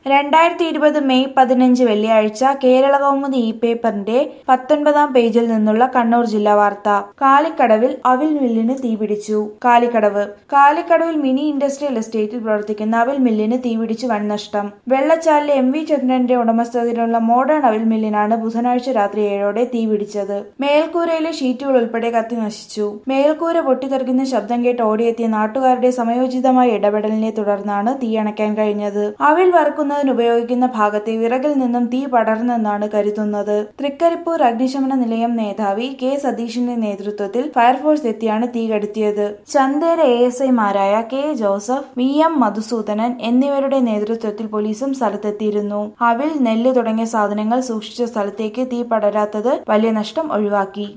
രണ്ടായിരത്തി ഇരുപത് മെയ് പതിനഞ്ച് വെള്ളിയാഴ്ച കേരള കൗമുദി ഇ പേപ്പറിന്റെ പത്തൊൻപതാം പേജിൽ നിന്നുള്ള കണ്ണൂർ ജില്ലാ വാർത്ത കാലിക്കടവിൽ അവിൽ മില്ലിന് തീപിടിച്ചു കാലിക്കടവ് കാലിക്കടവിൽ മിനി ഇൻഡസ്ട്രിയൽ എസ്റ്റേറ്റിൽ പ്രവർത്തിക്കുന്ന അവിൽ മില്ലിന് തീപിടിച്ചു വൻ നഷ്ടം വെള്ളച്ചാലിലെ എം വി ചന്ദ്രന്റെ ഉടമസ്ഥതയിലുള്ള മോഡേൺ അവിൽ മില്ലിനാണ് ബുധനാഴ്ച രാത്രി ഏഴോടെ തീപിടിച്ചത് മേൽക്കൂരയിലെ ഷീറ്റുകൾ ഉൾപ്പെടെ കത്തി നശിച്ചു മേൽക്കൂര പൊട്ടിത്തെറിക്കുന്ന ശബ്ദം കേട്ട് ഓടിയെത്തിയ നാട്ടുകാരുടെ സമയോചിതമായ ഇടപെടലിനെ തുടർന്നാണ് തീയണയ്ക്കാൻ കഴിഞ്ഞത് അവിൽ വറുക്കുന്നതിന് ഉപയോഗിക്കുന്ന ഭാഗത്തെ വിറകിൽ നിന്നും തീ പടർന്നെന്നാണ് കരുതുന്നത് തൃക്കരിപ്പൂർ അഗ്നിശമന നിലയം മേധാവി കെ സതീഷിന്റെ നേതൃത്വത്തിൽ ഫയർഫോഴ്സ് എത്തിയാണ് തീ കെടുത്തിയത് ചന്തേര എ എസ് ഐമാരായ K Joseph V M Madhusoodanan എന്നിവരുടെ നേതൃത്വത്തിൽ പോലീസും സ്ഥലത്തെത്തിയിരുന്നു അവിൽ നെല്ല് തുടങ്ങിയ സാധനങ്ങൾ സൂക്ഷിച്ച സ്ഥലത്തേക്ക് തീ പടരാത്തത് വലിയ നഷ്ടം ഒഴിവാക്കി